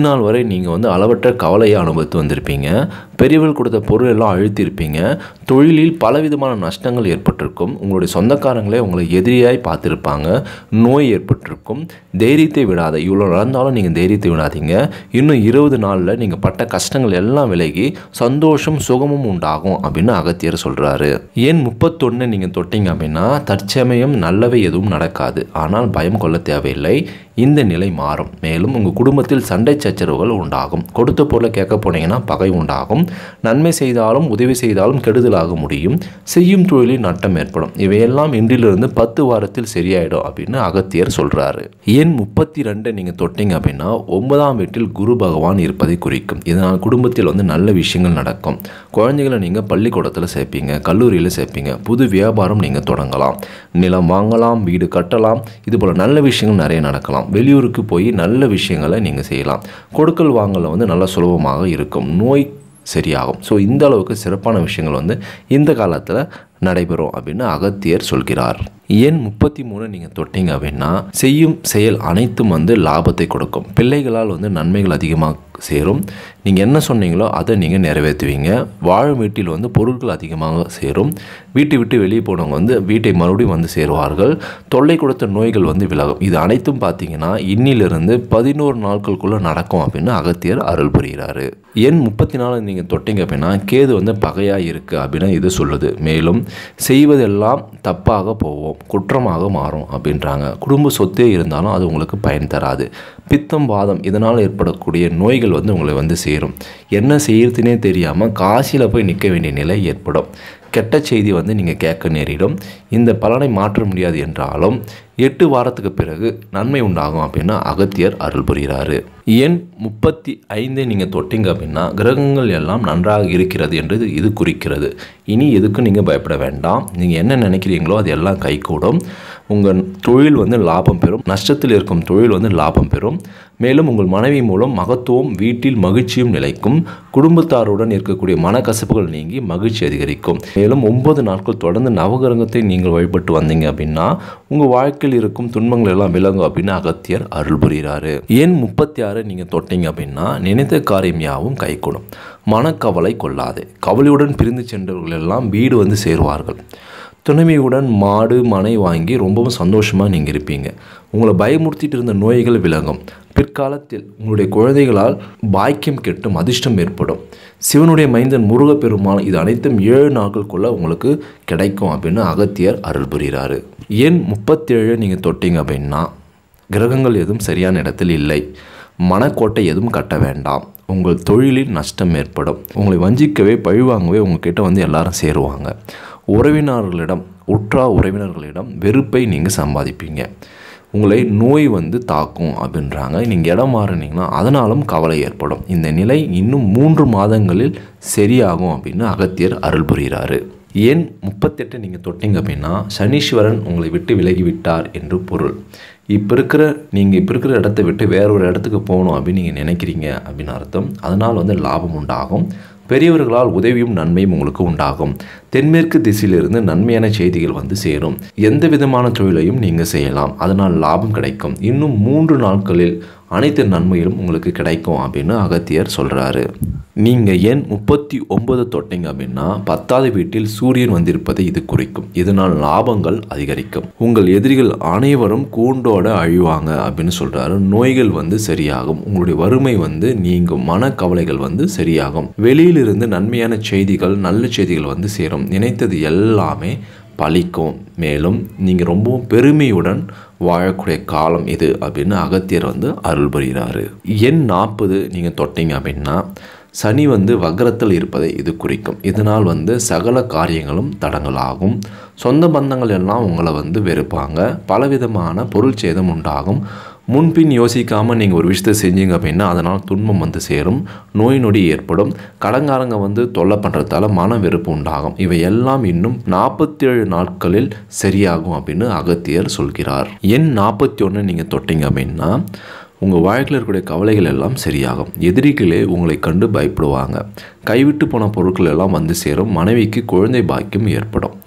நாள் வரை நீங்கள் வந்து அளவற்ற கவலையை அனுபவித்து வந்திருப்பீங்க பெரியவர்கள் கொடுத்த பொருள் எல்லாம் அழுத்திருப்பீங்க தொழிலில் பலவிதமான நஷ்டங்கள் ஏற்பட்டிருக்கும் உங்களுடைய சொந்தக்காரங்களே உங்களை எதிரியாய் பார்த்துருப்பாங்க நோய் ஏற்பட்டிருக்கும் தைரியத்தை விடாத இவ்வளோ நடந்தாலும் நீங்கள் தைரியத்தை விடாதீங்க இன்னும் இருபது நாளில் நீங்கள் பட்ட கஷ்டங்கள் எல்லாம் விலகி சந்தோஷம் சுகமும் உண்டாகும் அப்படின்னு அகத்தியர் சொல்கிறாரு ஏன் முப்பத்தொன்று நீங்கள் தொட்டீங்க அப்படின்னா தற்சமயம் நல்லவை எதுவும் நடக்காது ஆனால் பயம் கொள்ள தேவையில்லை இந்த நிலை மாறும் மேலும் உங்கள் குடும்பத்தில் சண்டை சச்சரவுகள் உண்டாகும் கொடுத்த பொருளை கேட்க போனீங்கன்னா பகை உண்டாகும் நன்மை செய்தாலும் உதவி செய்தாலும் கெடுதலாக முடியும் செய்யும் தொழிலில் நட்டம் ஏற்படும் இவையெல்லாம் இன்றிலிருந்து பத்து வாரத்தில் சரியாயிடும் அப்படின்னு அகத்தியர் சொல்கிறாரு ஏன் முப்பத்தி ரெண்டை நீங்கள் தொட்டீங்க அப்படின்னா ஒன்பதாம் வீட்டில் குரு பகவான் இருப்பதை குறிக்கும் இதனால் குடும்பத்தில் வந்து நல்ல விஷயங்கள் நடக்கும் குழந்தைகளை நீங்கள் பள்ளிக்கூடத்தில் சேர்ப்பீங்க கல்லூரியில் சேர்ப்பீங்க புது வியாபாரம் நீங்கள் தொடங்கலாம் நிலம் வாங்கலாம் வீடு கட்டலாம் இது போல் நல்ல விஷயங்கள் நிறைய நடக்கலாம் வெளியூருக்கு போய் நல்ல விஷயங்களை நீங்கள் செய்யலாம் கொடுக்கல் வாங்கல வந்து நல்லா சுலபமாக இருக்கும் நோய் சரியாகும் ஸோ இந்த அளவுக்கு சிறப்பான விஷயங்கள் வந்து இந்த காலத்தில் நடைபெறும் அப்படின்னு அகத்தியர் சொல்கிறார் ஏன் முப்பத்தி மூணு நீங்கள் தொட்டீங்க அப்படின்னா செய்யும் செயல் அனைத்தும் வந்து லாபத்தை கொடுக்கும் பிள்ளைகளால் வந்து நன்மைகள் அதிகமாக சேரும் நீங்கள் என்ன சொன்னீங்களோ அதை நீங்கள் நிறைவேற்றுவீங்க வாழும் வீட்டில் வந்து பொருட்கள் அதிகமாக சேரும் வீட்டை விட்டு வெளியே போனவங்க வந்து வீட்டை மறுபடியும் வந்து சேருவார்கள் தொல்லை கொடுத்த நோய்கள் வந்து விலகும் இது அனைத்தும் பார்த்தீங்கன்னா இன்னிலிருந்து பதினோரு நாட்களுக்குள்ளே நடக்கும் அப்படின்னு அகத்தியர் அருள் புரிகிறாரு எண் முப்பத்தி நாலு நீங்கள் தொட்டீங்க அப்படின்னா கேது வந்து பகையாக இருக்குது அப்படின்னு இது சொல்லுது மேலும் செய்வதெல்லாம் தப்பாக போவோம் குற்றமாக மாறும் அப்படின்றாங்க குடும்ப சொத்தே இருந்தாலும் அது உங்களுக்கு பயன் தராது பித்தம் வாதம் இதனால் ஏற்படக்கூடிய நோய்கள் வந்து உங்களை வந்து சேரும் என்ன செய்யறதுனே தெரியாமல் காசியில் போய் நிற்க வேண்டிய நிலை ஏற்படும் கெட்ட செய்தி வந்து நீங்கள் கேட்க நேரிடும் இந்த பலனை மாற்ற முடியாது என்றாலும் எட்டு வாரத்துக்கு பிறகு நன்மை உண்டாகும் அப்படின்னா அகத்தியர் அருள் புரிகிறாரு எண் முப்பத்தி ஐந்தை நீங்கள் தொட்டிங்க அப்படின்னா கிரகங்கள் எல்லாம் நன்றாக இருக்கிறது என்று இது குறிக்கிறது இனி எதுக்கும் நீங்கள் பயப்பட வேண்டாம் நீங்கள் என்ன நினைக்கிறீங்களோ அது எல்லாம் கைகூடும் உங்கள் தொழில் வந்து லாபம் பெறும் நஷ்டத்தில் இருக்கும் தொழில் வந்து லாபம் பெறும் மேலும் உங்கள் மனைவி மூலம் மகத்துவம் வீட்டில் மகிழ்ச்சியும் நிலைக்கும் குடும்பத்தாருடன் இருக்கக்கூடிய மனக்கசப்புகள் நீங்கி மகிழ்ச்சி அதிகரிக்கும் மேலும் ஒன்பது நாட்கள் தொடர்ந்து நவகிரகத்தை நீங்கள் வழிபட்டு வந்தீங்க அப்படின்னா உங்கள் வாழ்க்கையில் இருக்கும் துன்பங்கள் எல்லாம் விலகும் அப்படின்னு அகத்தியர் அருள் புரிகிறாரு ஏன் முப்பத்தி ஆறு நீங்கள் தொட்டீங்க அப்படின்னா நினைத்த காரியம் யாவும் கைகூடும் மனக்கவலை கொள்ளாது கவலையுடன் பிரிந்து சென்றவர்கள் எல்லாம் வீடு வந்து சேருவார்கள் துணைமையுடன் மாடு மனை வாங்கி ரொம்பவும் சந்தோஷமாக நீங்கள் இருப்பீங்க உங்களை பயமுறுத்திட்டு இருந்த நோய்கள் விலகும் பிற்காலத்தில் உங்களுடைய குழந்தைகளால் பாக்கியம் கெட்டும் அதிர்ஷ்டம் ஏற்படும் சிவனுடைய மைந்தன் முருகப்பெருமான் இது அனைத்தும் ஏழு நாட்களுக்குள்ளே உங்களுக்கு கிடைக்கும் அப்படின்னு அகத்தியர் அருள் புரிகிறாரு ஏன் முப்பத்தேழு நீங்கள் தொட்டீங்க அப்படின்னா கிரகங்கள் எதுவும் சரியான இடத்தில் இல்லை மனக்கோட்டை எதுவும் கட்ட வேண்டாம் உங்கள் தொழிலில் நஷ்டம் ஏற்படும் உங்களை வஞ்சிக்கவே பழிவாங்கவே உங்ககிட்ட வந்து எல்லாரும் சேருவாங்க உறவினர்களிடம் உற்றா உறவினர்களிடம் வெறுப்பை நீங்கள் சம்பாதிப்பீங்க உங்களை நோய் வந்து தாக்கும் அப்படின்றாங்க நீங்கள் இடம் மாறினீங்கன்னா அதனாலும் கவலை ஏற்படும் இந்த நிலை இன்னும் மூன்று மாதங்களில் சரியாகும் அப்படின்னு அகத்தியர் அருள் புரிகிறாரு ஏன் முப்பத்தெட்டு நீங்கள் தொட்டீங்க அப்படின்னா சனீஸ்வரன் உங்களை விட்டு விலகி விட்டார் என்று பொருள் இப்போ இருக்கிற நீங்கள் இப்போ இருக்கிற இடத்த விட்டு வேற ஒரு இடத்துக்கு போகணும் அப்படின்னு நீங்கள் நினைக்கிறீங்க அப்படின்னு அர்த்தம் அதனால் வந்து லாபம் உண்டாகும் பெரியவர்களால் உதவியும் நன்மையும் உங்களுக்கு உண்டாகும் தென்மேற்கு திசையிலிருந்து நன்மையான செய்திகள் வந்து சேரும் எந்த விதமான தொழிலையும் நீங்கள் செய்யலாம் அதனால் லாபம் கிடைக்கும் இன்னும் மூன்று நாட்களில் அனைத்து நன்மைகளும் உங்களுக்கு கிடைக்கும் அப்படின்னு அகத்தியர் சொல்கிறாரு நீங்கள் ஏன் முப்பத்தி ஒன்பது தொட்டீங்க அப்படின்னா பத்தாவது வீட்டில் சூரியன் வந்திருப்பதை இது குறிக்கும் இதனால் லாபங்கள் அதிகரிக்கும் உங்கள் எதிரிகள் அனைவரும் கூண்டோட அழிவாங்க அப்படின்னு சொல்கிறாரு நோய்கள் வந்து சரியாகும் உங்களுடைய வறுமை வந்து நீங்கும் மனக்கவலைகள் வந்து சரியாகும் வெளியிலிருந்து நன்மையான செய்திகள் நல்ல செய்திகள் வந்து சேரும் நினைத்தது எல்லாமே பழிக்கும் மேலும் நீங்கள் ரொம்பவும் பெருமையுடன் வாழக்கூடிய காலம் இது அப்படின்னு அகத்தியர் வந்து அருள் புரிகிறாரு எண் நாற்பது நீங்கள் தொட்டீங்க அப்படின்னா சனி வந்து வக்ரத்தில் இருப்பதை இது குறிக்கும் இதனால் வந்து சகல காரியங்களும் தடங்கலாகும் சொந்த பந்தங்கள் எல்லாம் உங்களை வந்து வெறுப்பாங்க பலவிதமான பொருள் சேதம் உண்டாகும் முன்பின் யோசிக்காமல் நீங்கள் ஒரு விஷயத்தை செஞ்சீங்க அப்படின்னா அதனால் துன்பம் வந்து சேரும் நோய் நொடி ஏற்படும் கடங்காரங்க வந்து தொல்லை பண்ணுறதால மன வெறுப்பு உண்டாகும் இவை எல்லாம் இன்னும் நாற்பத்தேழு நாட்களில் சரியாகும் அப்படின்னு அகத்தியர் சொல்கிறார் எண் நாற்பத்தி ஒன்று நீங்கள் தொட்டீங்க அப்படின்னா உங்கள் வாழ்க்கையில் இருக்கக்கூடிய கவலைகள் எல்லாம் சரியாகும் எதிரிகளே உங்களை கண்டு பயப்படுவாங்க கைவிட்டு போன பொருட்கள் எல்லாம் வந்து சேரும் மனைவிக்கு குழந்தை பாக்கியம் ஏற்படும்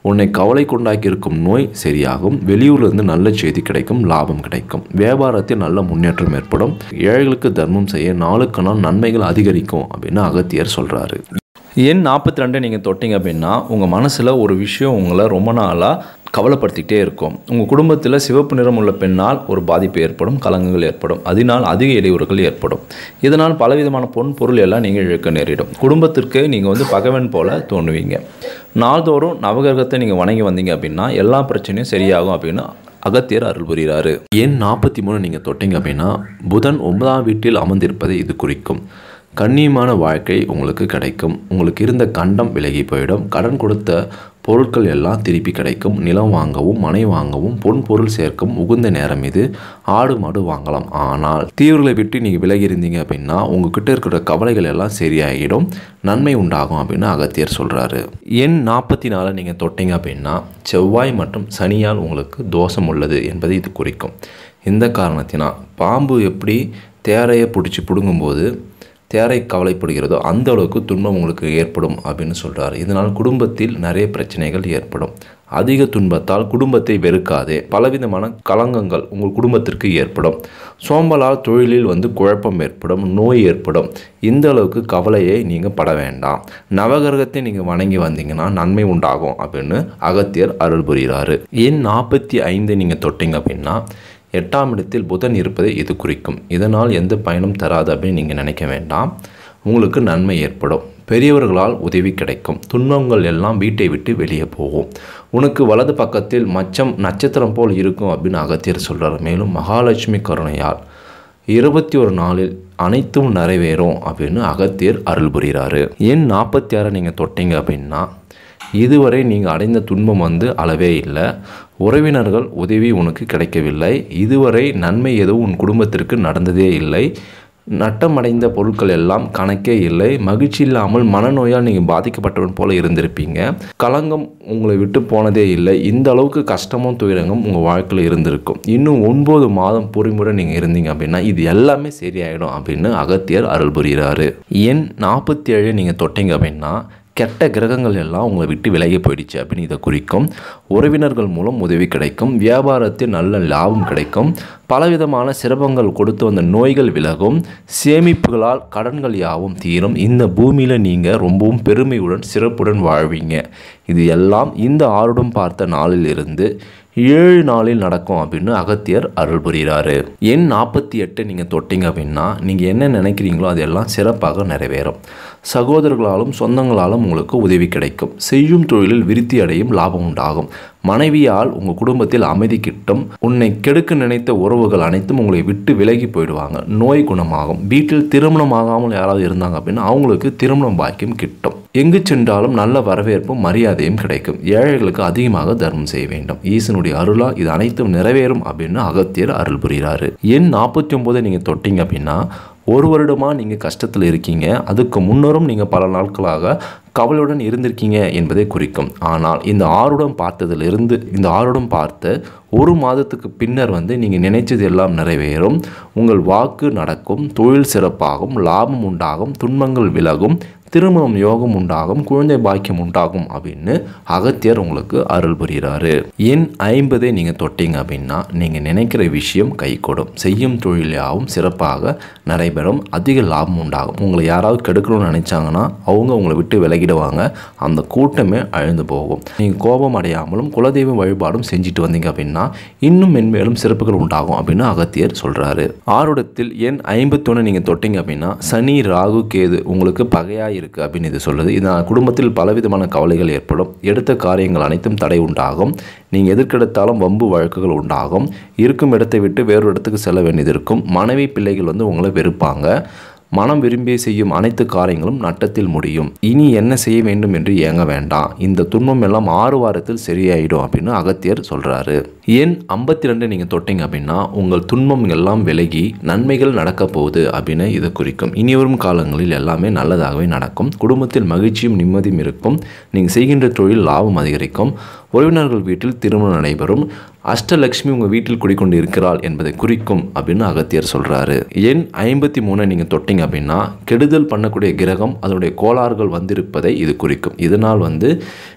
உன்னை கவலை கொண்டாக்கி இருக்கும் நோய் சரியாகும் வெளியூர்லேருந்து நல்ல செய்தி கிடைக்கும் லாபம் கிடைக்கும் வியாபாரத்தில் நல்ல முன்னேற்றம் ஏற்படும் ஏழைகளுக்கு தர்மம் செய்ய நாளுக்கு நாள் நன்மைகள் அதிகரிக்கும் அப்படின்னு அகத்தியர் சொல்கிறாரு எண் நாற்பத்தி ரெண்டை நீங்கள் தொட்டிங்க அப்படின்னா உங்கள் மனசில் ஒரு விஷயம் உங்களை ரொம்ப நாளாக கவலைப்படுத்திக்கிட்டே இருக்கும் உங்கள் குடும்பத்தில் சிவப்பு நிறம் உள்ள பெண்ணால் ஒரு பாதிப்பு ஏற்படும் கலங்கங்கள் ஏற்படும் அதனால் அதிக இடையூறுகள் ஏற்படும் இதனால் பலவிதமான பொன் பொருள் எல்லாம் நீங்கள் இழக்க நேரிடும் குடும்பத்திற்கு நீங்கள் வந்து பகவன் போல தோணுவீங்க நாள்தோறும் நவகிரகத்தை நீங்கள் வணங்கி வந்தீங்க அப்படின்னா எல்லா பிரச்சனையும் சரியாகும் அப்படின்னு அகத்தியர் அருள் புரிகிறாரு எண் நாற்பத்தி மூணு நீங்கள் தொட்டிங்க அப்படின்னா புதன் ஒன்பதாம் வீட்டில் அமர்ந்திருப்பதை இது குறிக்கும் கண்ணியமான வாழ்க்கை உங்களுக்கு கிடைக்கும் உங்களுக்கு இருந்த கண்டம் விலகி போயிடும் கடன் கொடுத்த பொருட்கள் எல்லாம் திருப்பி கிடைக்கும் நிலம் வாங்கவும் மனை வாங்கவும் பொன் பொருள் சேர்க்கும் உகுந்த நேரம் இது ஆடு மாடு வாங்கலாம் ஆனால் தீவுகளை விட்டு நீங்கள் விலகி இருந்தீங்க அப்படின்னா உங்ககிட்ட இருக்கிற கவலைகள் எல்லாம் சரியாகிடும் நன்மை உண்டாகும் அப்படின்னு அகத்தியர் சொல்கிறாரு எண் நாற்பத்தி நாலை நீங்கள் தொட்டீங்க அப்படின்னா செவ்வாய் மற்றும் சனியால் உங்களுக்கு தோஷம் உள்ளது என்பதை இது குறிக்கும் இந்த காரணத்தினால் பாம்பு எப்படி தேரையை பிடிச்சி பிடுங்கும்போது தேரை கவலைப்படுகிறதோ அந்த அளவுக்கு துன்பம் உங்களுக்கு ஏற்படும் அப்படின்னு சொல்கிறார் இதனால் குடும்பத்தில் நிறைய பிரச்சனைகள் ஏற்படும் அதிக துன்பத்தால் குடும்பத்தை வெறுக்காதே பலவிதமான களங்கங்கள் உங்கள் குடும்பத்திற்கு ஏற்படும் சோம்பலால் தொழிலில் வந்து குழப்பம் ஏற்படும் நோய் ஏற்படும் இந்த அளவுக்கு கவலையை நீங்கள் பட வேண்டாம் நவகிரகத்தை நீங்கள் வணங்கி வந்தீங்கன்னா நன்மை உண்டாகும் அப்படின்னு அகத்தியர் அருள் புரிகிறாரு எண் நாற்பத்தி ஐந்து நீங்கள் தொட்டிங்க அப்படின்னா எட்டாம் இடத்தில் புதன் இருப்பதை இது குறிக்கும் இதனால் எந்த பயனும் தராது அப்படின்னு நீங்கள் நினைக்க வேண்டாம் உங்களுக்கு நன்மை ஏற்படும் பெரியவர்களால் உதவி கிடைக்கும் துன்பங்கள் எல்லாம் வீட்டை விட்டு வெளியே போகும் உனக்கு வலது பக்கத்தில் மச்சம் நட்சத்திரம் போல் இருக்கும் அப்படின்னு அகத்தியர் சொல்கிறார் மேலும் மகாலட்சுமி கருணையால் இருபத்தி ஒரு நாளில் அனைத்தும் நிறைவேறும் அப்படின்னு அகத்தியர் அருள் புரிகிறாரு எண் நாற்பத்தி ஆறை நீங்கள் தொட்டீங்க அப்படின்னா இதுவரை நீங்கள் அடைந்த துன்பம் வந்து அளவே இல்லை உறவினர்கள் உதவி உனக்கு கிடைக்கவில்லை இதுவரை நன்மை எதுவும் உன் குடும்பத்திற்கு நடந்ததே இல்லை நட்டமடைந்த பொருட்கள் எல்லாம் கணக்கே இல்லை மகிழ்ச்சி இல்லாமல் மனநோயால் நீங்கள் பாதிக்கப்பட்டவன் போல இருந்திருப்பீங்க களங்கம் உங்களை விட்டு போனதே இல்லை இந்த அளவுக்கு கஷ்டமும் துயரங்களும் உங்கள் வாழ்க்கையில் இருந்திருக்கும் இன்னும் ஒன்பது மாதம் பொறுமையுடன் நீங்கள் இருந்தீங்க அப்படின்னா இது எல்லாமே சரியாயிடும் அப்படின்னு அகத்தியர் அருள் புரிகிறாரு எண் நாற்பத்தி ஏழு நீங்கள் தொட்டீங்க அப்படின்னா கெட்ட கிரகங்கள் எல்லாம் உங்களை விட்டு விலகி போயிடுச்சு அப்படின்னு இதை குறிக்கும் உறவினர்கள் மூலம் உதவி கிடைக்கும் வியாபாரத்தில் நல்ல லாபம் கிடைக்கும் பலவிதமான சிரமங்கள் கொடுத்து வந்த நோய்கள் விலகும் சேமிப்புகளால் கடன்கள் யாவும் தீரும் இந்த பூமியில் நீங்கள் ரொம்பவும் பெருமையுடன் சிறப்புடன் வாழ்வீங்க இது எல்லாம் இந்த ஆருடம் பார்த்த நாளில் இருந்து ஏழு நாளில் நடக்கும் அப்படின்னு அகத்தியர் அருள் புரிகிறாரு எண் நாற்பத்தி எட்டு நீங்கள் தொட்டிங்க அப்படின்னா நீங்கள் என்ன நினைக்கிறீங்களோ அதெல்லாம் சிறப்பாக நிறைவேறும் சகோதரர்களாலும் சொந்தங்களாலும் உங்களுக்கு உதவி கிடைக்கும் செய்யும் தொழிலில் விருத்தி அடையும் லாபம் உண்டாகும் மனைவியால் உங்கள் குடும்பத்தில் அமைதி கிட்டும் உன்னை கெடுக்க நினைத்த உறவுகள் அனைத்தும் உங்களை விட்டு விலகி போயிடுவாங்க நோய் குணமாகும் வீட்டில் திருமணமாகாமல் யாராவது இருந்தாங்க அப்படின்னா அவங்களுக்கு திருமணம் பாக்கியம் கிட்டும் எங்கு சென்றாலும் நல்ல வரவேற்பும் மரியாதையும் கிடைக்கும் ஏழைகளுக்கு அதிகமாக தர்மம் செய்ய வேண்டும் ஈசனுடைய அருளா இது அனைத்தும் நிறைவேறும் அப்படின்னு அகத்தியர் அருள் புரிகிறாரு எண் நாற்பத்தி ஒன்பதை நீங்கள் தொட்டிங்க அப்படின்னா ஒரு வருடமாக நீங்கள் கஷ்டத்தில் இருக்கீங்க அதுக்கு முன்னரும் நீங்கள் பல நாட்களாக கவலையுடன் இருந்திருக்கீங்க என்பதை குறிக்கும் ஆனால் இந்த ஆருடம் பார்த்ததிலிருந்து இந்த ஆருடம் பார்த்த ஒரு மாதத்துக்கு பின்னர் வந்து நீங்கள் நினைச்சது எல்லாம் நிறைவேறும் உங்கள் வாக்கு நடக்கும் தொழில் சிறப்பாகும் லாபம் உண்டாகும் துன்பங்கள் விலகும் திருமணம் யோகம் உண்டாகும் குழந்தை பாக்கியம் உண்டாகும் அப்படின்னு அகத்தியர் உங்களுக்கு அருள் புரிகிறாரு எண் ஐம்பதை நீங்கள் தொட்டீங்க அப்படின்னா நீங்கள் நினைக்கிற விஷயம் கைகூடும் செய்யும் தொழில் யாவும் சிறப்பாக நடைபெறும் அதிக லாபம் உண்டாகும் உங்களை யாராவது கெடுக்கணும்னு நினைச்சாங்கன்னா அவங்க உங்களை விட்டு விலகிடுவாங்க அந்த கூட்டமே அழிந்து போகும் நீங்கள் கோபம் அடையாமலும் குலதெய்வ வழிபாடும் செஞ்சுட்டு வந்தீங்க அப்படின்னா இன்னும் மென்மேலும் சிறப்புகள் உண்டாகும் அப்படின்னு அகத்தியர் சொல்கிறாரு ஆருடத்தில் எண் ஐம்பத்தொன்று நீங்கள் தொட்டீங்க அப்படின்னா சனி ராகு கேது உங்களுக்கு பகையாக இருக்குது அப்படின்னு இது சொல்லுது இதனால் குடும்பத்தில் பலவிதமான கவலைகள் ஏற்படும் எடுத்த காரியங்கள் அனைத்தும் தடை உண்டாகும் நீங்கள் எதற்கெடுத்தாலும் வம்பு வழக்குகள் உண்டாகும் இருக்கும் இடத்தை விட்டு வேறொரு இடத்துக்கு செல்ல வேண்டியது இருக்கும் மனைவி பிள்ளைகள் வந்து உங்களை வெறுப்பாங்க மனம் விரும்பி செய்யும் அனைத்து காரியங்களும் நட்டத்தில் முடியும் இனி என்ன செய்ய வேண்டும் என்று ஏங்க வேண்டாம் இந்த துன்பம் எல்லாம் ஆறு வாரத்தில் சரியாயிடும் அப்படின்னு அகத்தியர் சொல்கிறாரு எண் ஐம்பத்தி ரெண்டு நீங்கள் தொட்டீங்க அப்படின்னா உங்கள் துன்பம் எல்லாம் விலகி நன்மைகள் நடக்க போகுது அப்படின்னு இது குறிக்கும் இனி வரும் காலங்களில் எல்லாமே நல்லதாகவே நடக்கும் குடும்பத்தில் மகிழ்ச்சியும் நிம்மதியும் இருக்கும் நீங்கள் செய்கின்ற தொழில் லாபம் அதிகரிக்கும் உறவினர்கள் வீட்டில் திருமணம் நடைபெறும் அஷ்டலக்ஷ்மி உங்கள் வீட்டில் குடிக்கொண்டு இருக்கிறாள் என்பதை குறிக்கும் அப்படின்னு அகத்தியர் சொல்கிறாரு எண் ஐம்பத்தி மூணை நீங்கள் தொட்டீங்க அப்படின்னா கெடுதல் பண்ணக்கூடிய கிரகம் அதனுடைய கோளாறுகள் வந்திருப்பதை இது குறிக்கும் இதனால் வந்து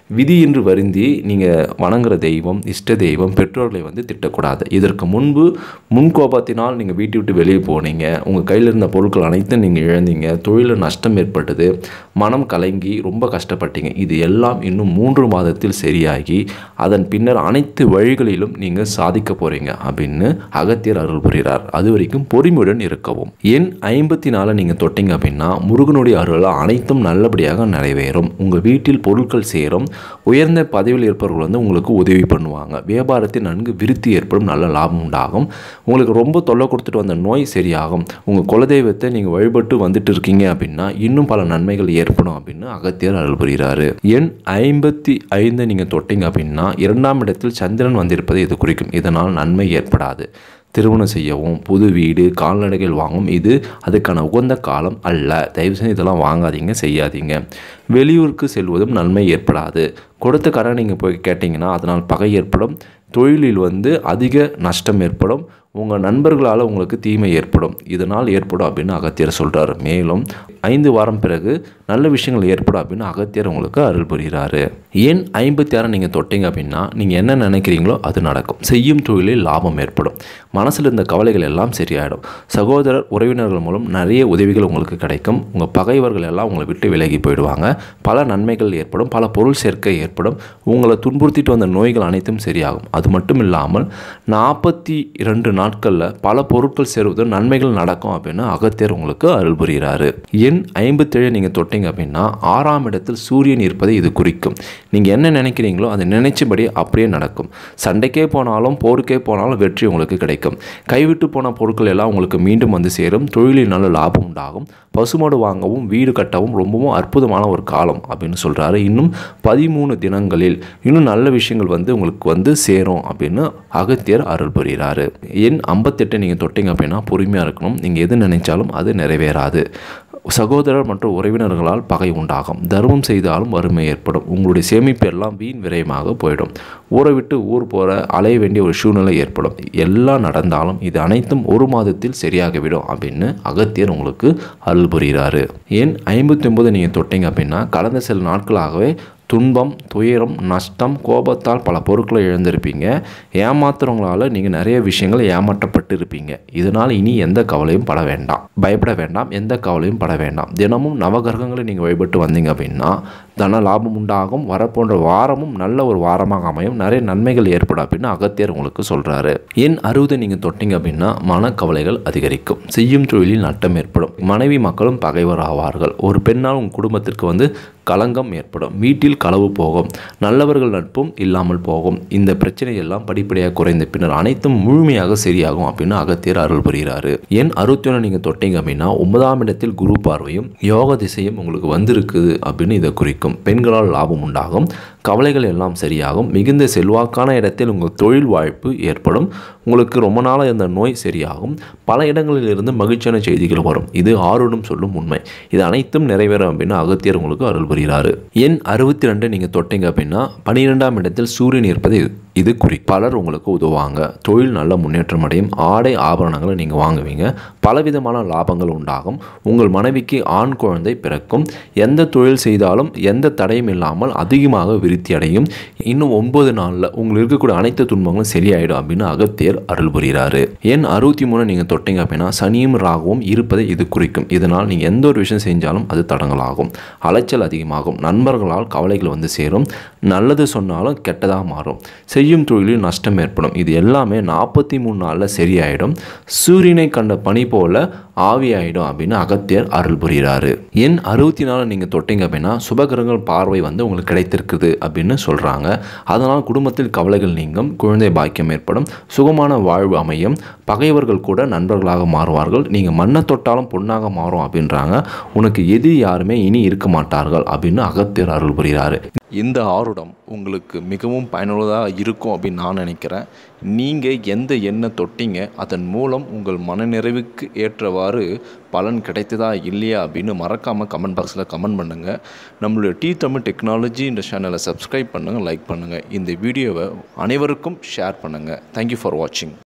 விதி என்று வருந்தி நீங்கள் வணங்குற தெய்வம் இஷ்ட தெய்வம் பெற்றோர்களை வந்து திட்டக்கூடாது இதற்கு முன்பு முன்கோபத்தினால் நீங்கள் வீட்டை விட்டு வெளியே போனீங்க உங்கள் கையில் இருந்த பொருட்கள் அனைத்தும் நீங்கள் இழந்தீங்க தொழிலில் நஷ்டம் ஏற்பட்டது மனம் கலங்கி ரொம்ப கஷ்டப்பட்டீங்க இது எல்லாம் இன்னும் மூன்று மாதத்தில் சரியாகி அதன் பின்னர் அனைத்து வழிகளிலும் நீங்கள் சாதிக்க போகிறீங்க அப்படின்னு அகத்தியர் அருள் புரிகிறார் அது வரைக்கும் பொறுமையுடன் இருக்கவும் எண் ஐம்பத்தி நாலு நீங்கள் தொட்டீங்க அப்படின்னா முருகனுடைய அருளால் அனைத்தும் நல்லபடியாக நிறைவேறும் உங்கள் வீட்டில் பொருட்கள் சேரும் உயர்ந்த பதவியில் இருப்பவர்கள் வந்து உங்களுக்கு உதவி பண்ணுவாங்க வியாபாரத்தில் நன்கு விருத்தி ஏற்படும் நல்ல லாபம் உண்டாகும் உங்களுக்கு ரொம்ப தொல்லை கொடுத்துட்டு வந்த நோய் சரியாகும் உங்கள் குலதெய்வத்தை நீங்கள் வழிபட்டு வந்துட்டு இருக்கீங்க அப்படின்னா இன்னும் பல நன்மைகள் ஏற்படும் அப்படின்னு அகத்தியர் அருள் புரிகிறாரு எண் ஐம்பத்தி ஐந்து நீங்கள் தொட்டீங்க அப்படின்னா இரண்டாம் இடத்தில் சந்திரன் வந்திருப்பதை இது குறிக்கும் இதனால் நன்மை ஏற்படாது திருமணம் செய்யவும் புது வீடு கால்நடைகள் வாங்கும் இது அதுக்கான உகந்த காலம் அல்ல தயவு செஞ்சு இதெல்லாம் வாங்காதீங்க செய்யாதீங்க வெளியூருக்கு செல்வதும் நன்மை ஏற்படாது கொடுத்த கடன் நீங்கள் போய் கேட்டிங்கன்னா அதனால் பகை ஏற்படும் தொழிலில் வந்து அதிக நஷ்டம் ஏற்படும் உங்கள் நண்பர்களால் உங்களுக்கு தீமை ஏற்படும் இதனால் ஏற்படும் அப்படின்னு அகத்தியர் சொல்கிறார் மேலும் ஐந்து வாரம் பிறகு நல்ல விஷயங்கள் ஏற்படும் அப்படின்னு அகத்தியர் உங்களுக்கு அருள் புரிகிறாரு ஏன் ஐம்பத்தி ஆறு நீங்கள் தொட்டீங்க அப்படின்னா நீங்கள் என்ன நினைக்கிறீங்களோ அது நடக்கும் செய்யும் தொழிலில் லாபம் ஏற்படும் மனசில் இருந்த கவலைகள் எல்லாம் சரியாயிடும் சகோதரர் உறவினர்கள் மூலம் நிறைய உதவிகள் உங்களுக்கு கிடைக்கும் உங்கள் பகைவர்கள் எல்லாம் உங்களை விட்டு விலகி போயிடுவாங்க பல நன்மைகள் ஏற்படும் பல பொருள் சேர்க்கை ஏற்படும் உங்களை துன்புறுத்திட்டு வந்த நோய்கள் அனைத்தும் சரியாகும் அது மட்டும் இல்லாமல் நாற்பத்தி இரண்டு நாட்களில் பல பொருட்கள் சேருவது நன்மைகள் நடக்கும் அப்படின்னு அகத்தியர் உங்களுக்கு அருள் புரிகிறாரு எண் ஐம்பத்தேழு நீங்கள் தொட்டீங்க அப்படின்னா ஆறாம் இடத்தில் சூரியன் இருப்பதை இது குறிக்கும் நீங்கள் என்ன நினைக்கிறீங்களோ அதை நினைச்சபடி அப்படியே நடக்கும் சண்டைக்கே போனாலும் போருக்கே போனாலும் வெற்றி உங்களுக்கு கிடைக்கும் கைவிட்டு போன பொருட்கள் எல்லாம் உங்களுக்கு மீண்டும் வந்து சேரும் தொழிலில் நல்ல லாபம் உண்டாகும் பசுமாடு வாங்கவும் வீடு கட்டவும் ரொம்பவும் அற்புதமான ஒரு காலம் அப்படின்னு சொல்கிறாரு இன்னும் பதிமூணு தினங்களில் இன்னும் நல்ல விஷயங்கள் வந்து உங்களுக்கு வந்து சேரும் அப்படின்னு அகத்தியர் அருள் புரிகிறாரு எண் ஐம்பத்தெட்டு நீங்கள் தொட்டீங்க அப்படின்னா பொறுமையாக இருக்கணும் நீங்கள் எது நினைச்சாலும் அது நிறைவேறாது சகோதரர் மற்றும் உறவினர்களால் பகை உண்டாகும் தர்மம் செய்தாலும் வறுமை ஏற்படும் உங்களுடைய சேமிப்பு எல்லாம் வீண் விரயமாக போயிடும் ஊரை விட்டு ஊர் போகிற அலைய வேண்டிய ஒரு சூழ்நிலை ஏற்படும் எல்லாம் நடந்தாலும் இது அனைத்தும் ஒரு மாதத்தில் சரியாகிவிடும் அப்படின்னு அகத்தியர் உங்களுக்கு அருள் புரிகிறாரு ஏன் ஐம்பத்தி ஒன்பது நீங்கள் தொட்டீங்க அப்படின்னா கடந்த சில நாட்களாகவே துன்பம் துயரம் நஷ்டம் கோபத்தால் பல பொருட்களை இழந்திருப்பீங்க ஏமாத்துறவங்களால் நீங்கள் நிறைய விஷயங்கள் ஏமாற்றப்பட்டு இருப்பீங்க இதனால் இனி எந்த கவலையும் பட வேண்டாம் பயப்பட வேண்டாம் எந்த கவலையும் பட வேண்டாம் தினமும் நவகிரகங்களை நீங்கள் வழிபட்டு வந்தீங்க அப்படின்னா தன லாபம் உண்டாகும் வரப்போன்ற வாரமும் நல்ல ஒரு வாரமாக அமையும் நிறைய நன்மைகள் ஏற்படும் அப்படின்னு அகத்தியர் உங்களுக்கு சொல்கிறாரு என் அறுபது நீங்கள் தொட்டீங்க அப்படின்னா மனக்கவலைகள் அதிகரிக்கும் செய்யும் தொழிலில் நட்டம் ஏற்படும் மனைவி மக்களும் பகைவர் ஆவார்கள் ஒரு பெண்ணால் உங்கள் குடும்பத்திற்கு வந்து களங்கம் ஏற்படும் வீட்டில் களவு போகும் நல்லவர்கள் நட்பும் இல்லாமல் போகும் இந்த பிரச்சனை எல்லாம் படிப்படியாக குறைந்த பின்னர் அனைத்தும் முழுமையாக சரியாகும் அப்படின்னு அகத்தியர் அருள் புரிகிறாரு என் அறுபத்தி ஒன்று நீங்கள் தொட்டீங்க அப்படின்னா ஒன்பதாம் இடத்தில் குரு பார்வையும் யோக திசையும் உங்களுக்கு வந்திருக்குது அப்படின்னு இதை குறிக்கும் பெண்களால் லாபம் உண்டாகும் கவலைகள் எல்லாம் சரியாகும் மிகுந்த செல்வாக்கான இடத்தில் உங்கள் தொழில் வாய்ப்பு ஏற்படும் உங்களுக்கு ரொம்ப நாளாக இருந்த நோய் சரியாகும் பல இடங்களில் இருந்து மகிழ்ச்சியான செய்திகள் வரும் இது ஆறுடும் சொல்லும் உண்மை இது அனைத்தும் நிறைவேறும் அப்படின்னு அகத்தியர் உங்களுக்கு அருள் புரிகிறாரு எண் அறுபத்தி ரெண்டு நீங்கள் தொட்டீங்க அப்படின்னா பனிரெண்டாம் இடத்தில் சூரியன் இருப்பது இது இது குறி பலர் உங்களுக்கு உதவுவாங்க தொழில் நல்ல முன்னேற்றம் அடையும் ஆடை ஆபரணங்களை நீங்கள் வாங்குவீங்க பலவிதமான லாபங்கள் உண்டாகும் உங்கள் மனைவிக்கு ஆண் குழந்தை பிறக்கும் எந்த தொழில் செய்தாலும் எந்த தடையும் இல்லாமல் அதிகமாக விருத்தி அடையும் இன்னும் ஒன்பது நாளில் உங்களுக்கு இருக்கக்கூடிய அனைத்து துன்பங்களும் சரியாயிடும் அப்படின்னு அகத்தியர் அருள் புரிகிறாரு எண் அறுபத்தி மூணு நீங்கள் தொட்டீங்க அப்படின்னா சனியும் ராகவும் இருப்பதை இது குறிக்கும் இதனால் நீங்கள் எந்த ஒரு விஷயம் செஞ்சாலும் அது தடங்கலாகும் அலைச்சல் அதிகமாகும் நண்பர்களால் கவலைகள் வந்து சேரும் நல்லது சொன்னாலும் கெட்டதாக மாறும் செய்யும் தொழிலில் நஷ்டம் ஏற்படும் இது எல்லாமே நாற்பத்தி மூணு நாளில் சரியாயிடும் சூரியனை கண்ட பனி போல ஆவியாயிடும் அப்படின்னு அகத்தியர் அருள் புரிகிறாரு எண் அறுபத்தி நாலு நீங்கள் தொட்டீங்க அப்படின்னா சுபகிரகங்கள் பார்வை வந்து உங்களுக்கு கிடைத்திருக்குது அப்படின்னு சொல்கிறாங்க அதனால் குடும்பத்தில் கவலைகள் நீங்கும் குழந்தை பாக்கியம் ஏற்படும் சுகமான வாழ்வு அமையும் பகைவர்கள் கூட நண்பர்களாக மாறுவார்கள் நீங்கள் மண்ணை தொட்டாலும் பொண்ணாக மாறும் அப்படின்றாங்க உனக்கு எதிரி யாருமே இனி இருக்க மாட்டார்கள் அப்படின்னு அகத்தியர் அருள் புரிகிறாரு இந்த ஆருடம் உங்களுக்கு மிகவும் பயனுள்ளதாக இருக்கும் அப்படின்னு நான் நினைக்கிறேன் நீங்கள் எந்த எண்ணெய் தொட்டீங்க அதன் மூலம் உங்கள் மனநிறைவுக்கு ஏற்றவாறு பலன் கிடைத்ததா இல்லையா அப்படின்னு மறக்காமல் கமெண்ட் பாக்ஸில் கமெண்ட் பண்ணுங்கள் நம்மளுடைய டி தமிழ் டெக்னாலஜி இந்த சேனலை சப்ஸ்கிரைப் பண்ணுங்கள் லைக் பண்ணுங்கள் இந்த வீடியோவை அனைவருக்கும் ஷேர் பண்ணுங்கள் தேங்க்யூ ஃபார் வாட்சிங்